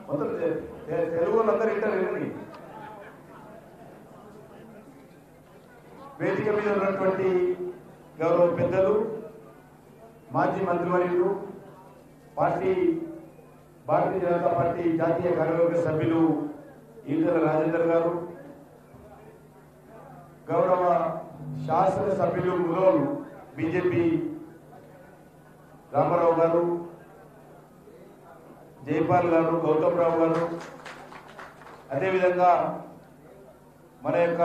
మొత్తం తె- తె- తెలుగు వాళ్ళందరూ ఇంటర్ వినండి వేదిక మీద ఉన్నటువంటి గౌరవ పెద్దలు మాజీ మంత్రివర్యులు పార్టీ భారతీయ జనతా పార్టీ జాతీయ కార్యవర్గ సభ్యులు ఈటల రాజేందర్ గారు గౌరవ శాసన సభ్యులు మురోల్ బీజేపీ రామారావు గారు జైపాల్ గారు గౌతమ్ రావు గారు అదేవిధంగా మన యొక్క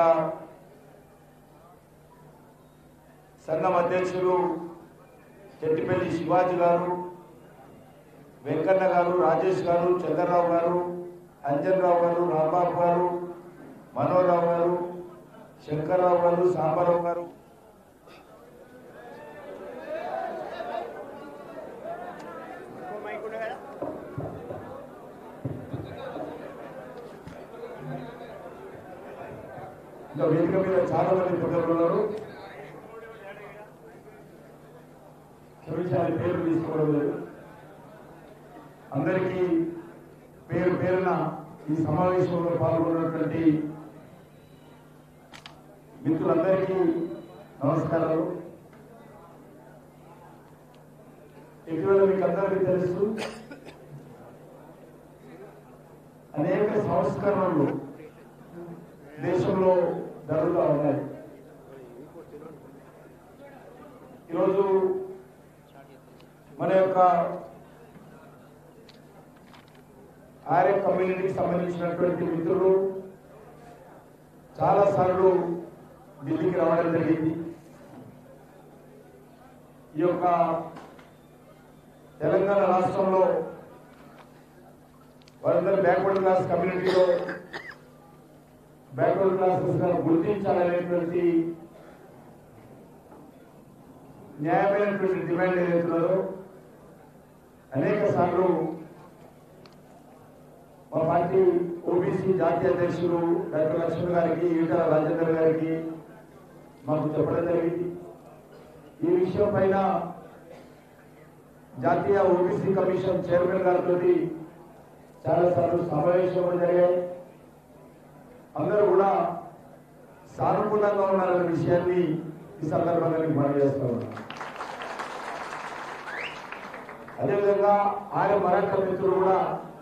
సంఘం అధ్యక్షులు చెట్టిపల్లి శివాజీ గారు వెంకన్న గారు రాజేష్ గారు చంద్రరావు గారు అంజన్ రావు గారు రాంబాబు గారు మనోహరరావు గారు శంకర్రావు గారు సాంబారావు గారు ఇంకా వేదిక మీద చాలా మంది పెద్దలు ఉన్నారు క్షమించాలి పేరు తీసుకోవడం లేదు అందరికీ పేరు పేరున ఈ సమావేశంలో పాల్గొన్నటువంటి మిత్రులందరికీ నమస్కారాలు ఇటీవల మీకు అందరికీ తెలుసు అనేక సంస్కరణలు దేశంలో జరుగుతూ ఉన్నాయి ఈరోజు మన యొక్క ఆర్య కమ్యూనిటీకి సంబంధించినటువంటి మిత్రులు చాలా సార్లు ఢిల్లీకి రావడం జరిగింది ఈ యొక్క తెలంగాణ రాష్ట్రంలో వారందరూ బ్యాక్వర్డ్ క్లాస్ కమ్యూనిటీలో బ్యాక్వర్డ్ క్లాసెస్ గా గుర్తించాలనేటువంటి న్యాయమైనటువంటి డిమాండ్ ఏదైతున్నదో అనేక సార్లు మా పార్టీ ఓబీసీ జాతీయ అధ్యక్షులు డాక్టర్ లక్ష్మణ్ గారికి ఈటల రాజేందర్ గారికి మాకు చెప్పడం జరిగింది ఈ విషయం పైన జాతీయ ఓబీసీ కమిషన్ చైర్మన్ గారితో చాలా సార్లు సమావేశం జరిగాయి అందరూ కూడా సానుకూలంగా ఉన్నారనే విషయాన్ని ఈ సందర్భంగా మీకు మనం చేస్తా ఉన్నాం అదేవిధంగా ఆయన మరాఠా మిత్రులు కూడా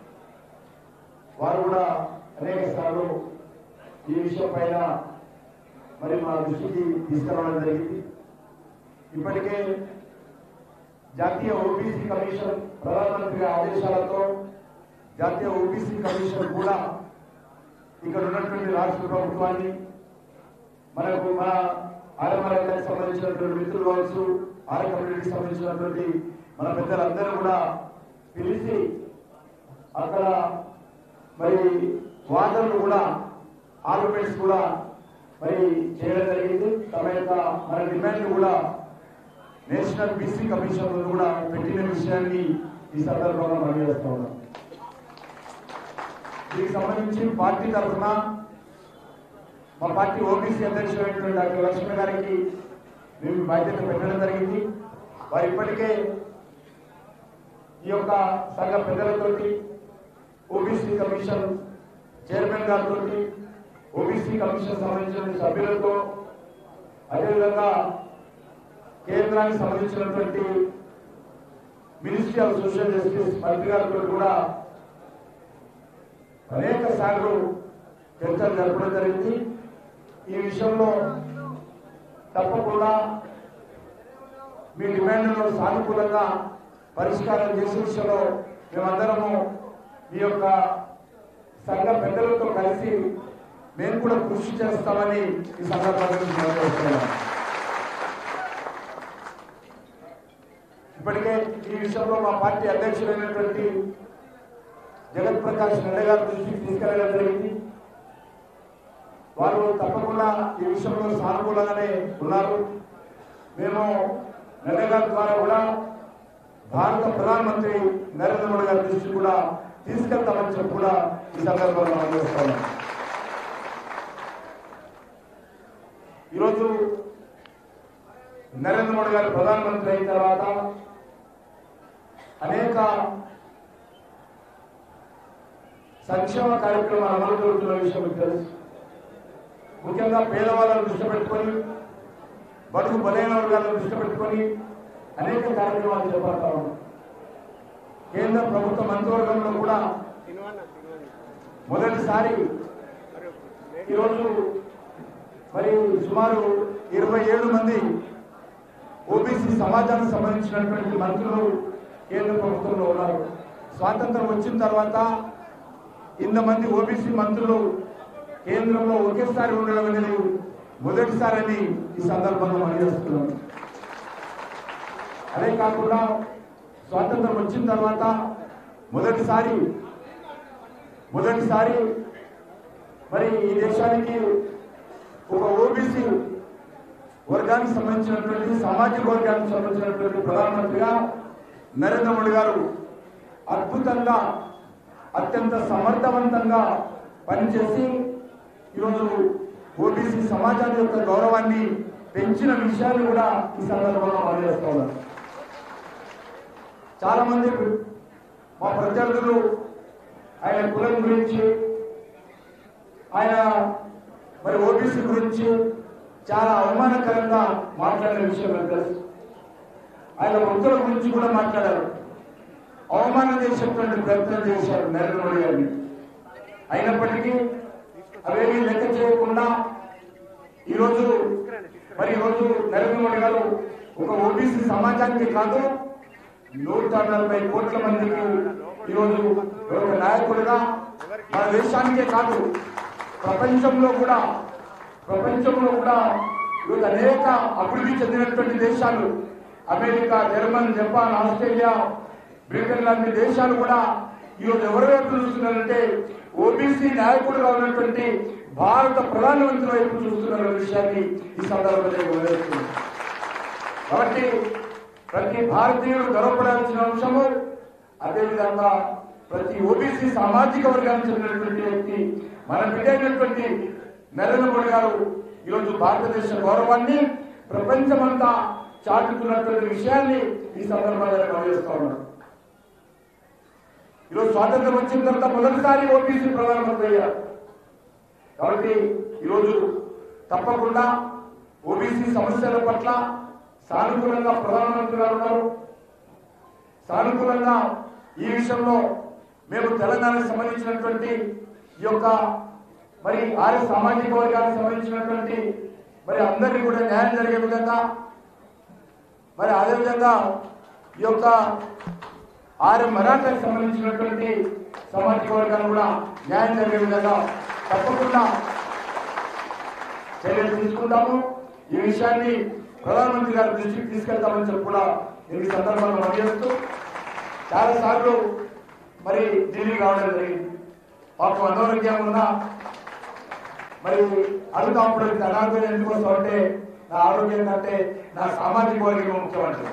వారు కూడా అనేక సార్లు ఈ విషయం పైన మరి మా దృష్టికి తీసుకురావడం జరిగింది ఇప్పటికే జాతీయ ఓబీసీ కమిషన్ ప్రధానమంత్రి ఆదేశాలతో జాతీయ ఓబీసీ కమిషన్ కూడా ఇక్కడ ఉన్నటువంటి రాష్ట్ర ప్రభుత్వాన్ని మనకు మన ఆర్ఎంఆర్ఎల్కి సంబంధించినటువంటి మిత్రులు కావచ్చు ఆర్ కమ్యూనిటీకి సంబంధించినటువంటి మన పెద్దలందరూ కూడా పిలిచి అక్కడ మరి వాదనలు కూడా ఆర్గ్యుమెంట్స్ కూడా మరి చేయడం జరిగింది తమ యొక్క మన డిమాండ్ కూడా నేషనల్ బీసీ కమిషన్ ముందు కూడా పెట్టిన విషయాన్ని ఈ సందర్భంగా మనం చేస్తా ఉన్నాం దీనికి సంబంధించి పార్టీ తరఫున మా పార్టీ ఓబీసీ అధ్యక్షుడైనటువంటి డాక్టర్ లక్ష్మణ్ గారికి మేము బాధ్యత పెట్టడం జరిగింది వారు ఇప్పటికే ఈ యొక్క సంఘ పెద్దలతోటి ఓబీసీ కమిషన్ చైర్మన్ గారితో ఓబీసీ కమిషన్ సంబంధించిన సభ్యులతో అదేవిధంగా కేంద్రానికి సంబంధించినటువంటి మినిస్ట్రీ ఆఫ్ సోషల్ జస్టిస్ మంత్రి గారితో కూడా అనేక సార్లు చర్చలు జరపడం జరిగింది ఈ విషయంలో తప్పకుండా మీ డిమాండ్లను సానుకూలంగా పరిష్కారం చేసే విషయంలో మేమందరము మీ యొక్క సంఘ పెద్దలతో కలిసి మేము కూడా కృషి చేస్తామని ఈ సందర్భంగా మీకు తెలియజేస్తున్నాం. ఇప్పటికే ఈ విషయంలో మా పార్టీ అధ్యక్షులైనటువంటి జగత్ ప్రకాష్ నడ్డా గారి దృష్టికి తీసుకెళ్లడం జరిగింది వారు తప్పకుండా ఈ విషయంలో సానుకూలంగానే ఉన్నారు మేము నడ్డా గారి ద్వారా కూడా భారత ప్రధానమంత్రి నరేంద్ర మోడీ గారి దృష్టి కూడా తీసుకెళ్తామని చెప్పి కూడా ఈ సందర్భంగా మనం చేస్తాము ఈరోజు నరేంద్ర మోడీ గారు ప్రధానమంత్రి అయిన తర్వాత అనేక సంక్షేమ కార్యక్రమాలు అమలు జరుగుతున్న విషయం మీకు తెలుసు ముఖ్యంగా పేదవాళ్ళను దృష్టి పెట్టుకొని బడుగు బలైన వర్గాలను దృష్టి పెట్టుకొని అనేక కార్యక్రమాలు చేపడతా ఉన్నాం కేంద్ర ప్రభుత్వ మంత్రివర్గంలో కూడా మొదటిసారి ఈరోజు మరి సుమారు ఇరవై ఏడు మంది ఓబీసీ సమాజానికి సంబంధించినటువంటి మంత్రులు కేంద్ర ప్రభుత్వంలో ఉన్నారు స్వాతంత్రం వచ్చిన తర్వాత ఇంతమంది ఓబీసీ మంత్రులు కేంద్రంలో ఒకేసారి ఉండడం అనేది మొదటిసారని ఈ సందర్భంగా మనం చేస్తున్నాం అదే కాకుండా స్వాతంత్రం వచ్చిన తర్వాత మొదటిసారి మొదటిసారి మరి ఈ దేశానికి ఒక ఓబీసీ వర్గానికి సంబంధించినటువంటి సామాజిక వర్గానికి సంబంధించినటువంటి ప్రధానమంత్రిగా నరేంద్ర మోడీ గారు అద్భుతంగా అత్యంత సమర్థవంతంగా పనిచేసి ఈరోజు ఓబీసీ సమాజం యొక్క గౌరవాన్ని పెంచిన విషయాలు కూడా ఈ సందర్భంగా మనం చేస్తా ఉన్నారు చాలా మంది మా ప్రత్యర్థులు ఆయన కులం గురించి ఆయన మరి ఓబీసీ గురించి చాలా అవమానకరంగా మాట్లాడిన విషయం నాకు తెలుసు ఆయన వృద్ధుల గురించి కూడా మాట్లాడారు అవమానం చేసేటువంటి ప్రయత్నం చేశారు నరేంద్ర మోడీ గారిని అయినప్పటికీ అవేమీ లెక్క చేయకుండా ఈరోజు మరి ఈరోజు నరేంద్ర మోడీ గారు ఒక ఓబీసీ సమాజానికి కాదు నూట నలభై కోట్ల మందికి ఈరోజు ఒక నాయకుడిగా మన దేశానికే కాదు ప్రపంచంలో కూడా ప్రపంచంలో కూడా ఈరోజు అనేక అభివృద్ధి చెందినటువంటి దేశాలు America German Japan Australia Britain లాంటి దేశాలు కూడా ఈరోజు ఎవరి వైపు చూస్తున్నారంటే ఓబీసీ నాయకుడుగా ఉన్నటువంటి భారత ప్రధానమంత్రి వైపు చూస్తున్న విషయాన్ని ఈ సందర్భంగా వివరిస్తుంది కాబట్టి ప్రతి భారతీయుడు గర్వపడాల్సిన అంశము అదేవిధంగా ప్రతి ఓబీసీ సామాజిక వర్గానికి చెందినటువంటి వ్యక్తి మన బిడ్డైనటువంటి నరేంద్ర మోడీ గారు ఈరోజు భారతదేశ గౌరవాన్ని ప్రపంచమంతా చాటుతున్నటువంటి విషయాన్ని ఈ సందర్భంగా గమనిస్తా ఉన్నారు ఈరోజు స్వాతంత్రం వచ్చిన తర్వాత మొదటిసారి ఓబీసీ ప్రధానమంత్రి అయ్యారు కాబట్టి ఈరోజు తప్పకుండా ఓబీసీ సమస్యల పట్ల సానుకూలంగా ప్రధానమంత్రి గారు ఉన్నారు సానుకూలంగా ఈ విషయంలో మేము తెలంగాణకు సంబంధించినటువంటి ఈ యొక్క మరి ఆర్య సామాజిక వర్గానికి సంబంధించినటువంటి మరి అందరికీ కూడా న్యాయం జరిగే విధంగా మరి అదేవిధంగా ఈ యొక్క ఆర్య మరాఠాకి సంబంధించినటువంటి సామాజిక వర్గాన్ని కూడా న్యాయం జరిగే విధంగా తప్పకుండా చర్యలు తీసుకుంటాము ఈ విషయాన్ని ప్రధానమంత్రి గారి దృష్టికి తీసుకెళ్తామని చెప్పి కూడా ఈ సందర్భంగా పనిచేస్తూ చాలా సార్లు మరి ఢిల్లీ రావడం జరిగింది పాపం అనారోగ్యం ఉన్నా మరి అడుగుతాప్పుడు అనారోగ్యం ఎందుకు వస్తావు అంటే నా ఆరోగ్యం కంటే నా సామాజిక వర్గం ముఖ్యమంత్రి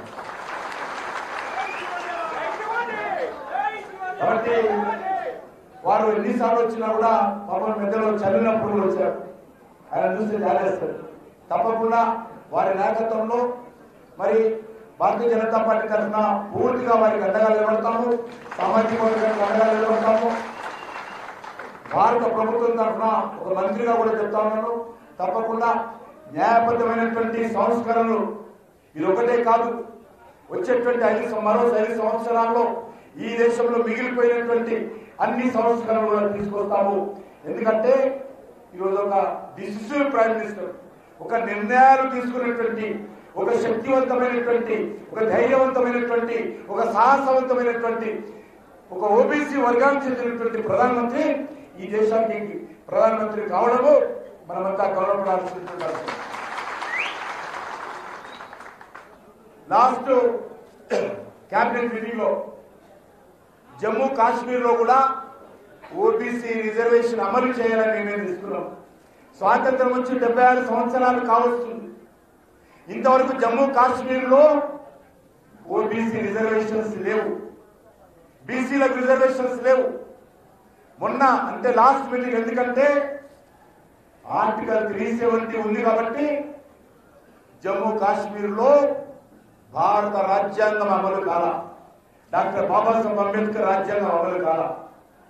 కాబట్టి వారు ఎన్నిసార్లు వచ్చినా కూడా పాపం పెద్దలు చదివినప్పుడు కూడా వచ్చారు ఆయన చూస్తే జాలేస్తారు తప్పకుండా వారి నాయకత్వంలో మరి భారతీయ జనతా పార్టీ తరఫున పూర్తిగా వారికి అండగా నిలబడతాము సామాజిక వర్గానికి అండగా నిలబడతాము భారత ప్రభుత్వం తరఫున ఒక మంత్రిగా కూడా చెప్తా ఉన్నాను తప్పకుండా న్యాయబద్ధమైనటువంటి సంస్కరణలు ఇది ఒకటే కాదు వచ్చేటువంటి ఐదు సం- మరో ఐదు సంవత్సరాల్లో ఈ దేశంలో మిగిలిపోయినటువంటి అన్ని సంస్కరణలు కూడా తీసుకొస్తాము ఎందుకంటే ఈరోజు ఒక డిసిసివ్ ప్రైమ్ మినిస్టర్ ఒక నిర్ణయాలు తీసుకునేటువంటి ఒక శక్తివంతమైనటువంటి ఒక ధైర్యవంతమైనటువంటి ఒక సాహసవంతమైనటువంటి ఒక ఓబీసీ వర్గానికి చెందినటువంటి ప్రధానమంత్రి ఈ దేశానికి ప్రధానమంత్రి కావడము మనమంతా గౌరవపడాల్సినటువంటి అవసరం. లాస్ట్ క్యాబినెట్ మీటింగ్ లో జమ్మూ కాశ్మీర్ లో కూడా ఓబీసీ రిజర్వేషన్ అమలు చేయాలని నిర్ణయం తీసుకున్నాం స్వాతంత్రం వచ్చి డెబ్బై ఆరు సంవత్సరాలు కావస్తుంది ఇంతవరకు జమ్మూ కాశ్మీర్ లో ఓబీసీ రిజర్వేషన్స్ లేవు బీసీలకు రిజర్వేషన్స్ లేవు మొన్న అంటే లాస్ట్ మీటింగ్ ఎందుకంటే ఆర్టికల్ త్రీ సెవెంటీ ఉంది కాబట్టి జమ్మూ కాశ్మీర్ లో భారత రాజ్యాంగం అమలు కాల డాక్టర్ బాబాసాహెబ్ అంబేద్కర్ రాజ్యాంగం అమలు కాల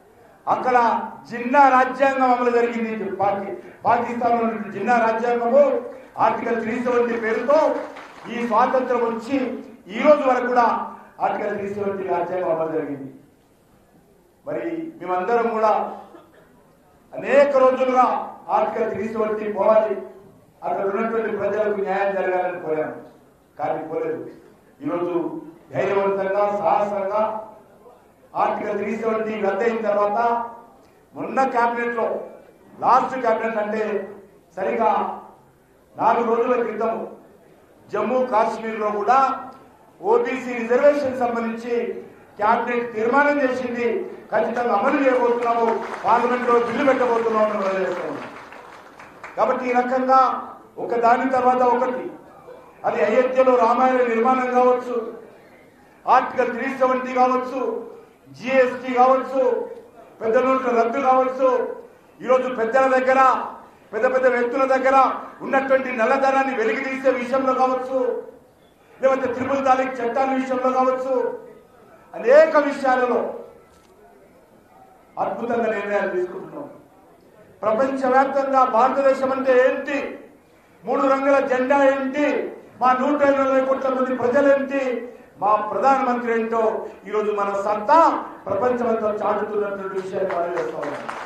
అక్కడ జిన్నా రాజ్యాంగం అమలు జరిగింది పాకి పాకిస్తాన్ లో జిన్నా రాజ్యాంగము ఆర్టికల్ త్రీ సెవెంటీ పేరుతో ఈ స్వాతంత్రం వచ్చి ఈ రోజు వరకు కూడా ఆర్టికల్ త్రీ సెవెంటీ రాజ్యాంగం అమలు జరిగింది మరి మేమందరం కూడా అనేక రోజులుగా ఆర్టికల్ త్రీ సెవెంటీ పోవాలి అక్కడ ఉన్నటువంటి ప్రజలకు న్యాయం జరగాలని కోరాము కానీ పోలేదు ఈరోజు ధైర్యవంతంగా సాహసంగా ఆర్టికల్ త్రీ సెవెంటీ రద్దయిన తర్వాత మొన్న కేబినెట్ లో లాస్ట్ కేబినెట్ అంటే సరిగా నాలుగు రోజుల క్రితం జమ్మూ కాశ్మీర్ లో కూడా ఓబీసీ రిజర్వేషన్ సంబంధించి కేబినెట్ తీర్మానం చేసింది ఖచ్చితంగా అమలు చేయబోతున్నాము పార్లమెంట్ లో బిల్లు పెట్టబోతున్నాము అని తెలియజేస్తున్నాము. కాబట్టి ఈ రకంగా ఒక దాని తర్వాత ఒకటి అది అయోధ్యలో రామాయణ నిర్మాణం కావచ్చు ఆర్టికల్ త్రీ సెవెంటీ కావచ్చు జిఎస్టీ కావచ్చు పెద్ద నోట్ల రద్దు కావచ్చు ఈరోజు పెద్దల దగ్గర పెద్ద పెద్ద వ్యక్తుల దగ్గర ఉన్నటువంటి నల్లధనాన్ని వెలికి తీసే విషయంలో కావచ్చు లేకపోతే త్రిపుల్ తారీఖు చట్టాల విషయంలో కావచ్చు అనేక విషయాలలో అద్భుతంగా నిర్ణయాలు తీసుకుంటున్నాం ప్రపంచవ్యాప్తంగా భారతదేశం అంటే ఏంటి మూడు రంగుల జెండా ఏంటి మా నూట ఇరవై కోట్ల మంది ప్రజలేంటి మా ప్రధానమంత్రి ఏంటో ఈరోజు మన సత్తా ప్రపంచమంతా చాటుతున్నటువంటి విషయాన్ని మనం చేస్తా ఉన్నాం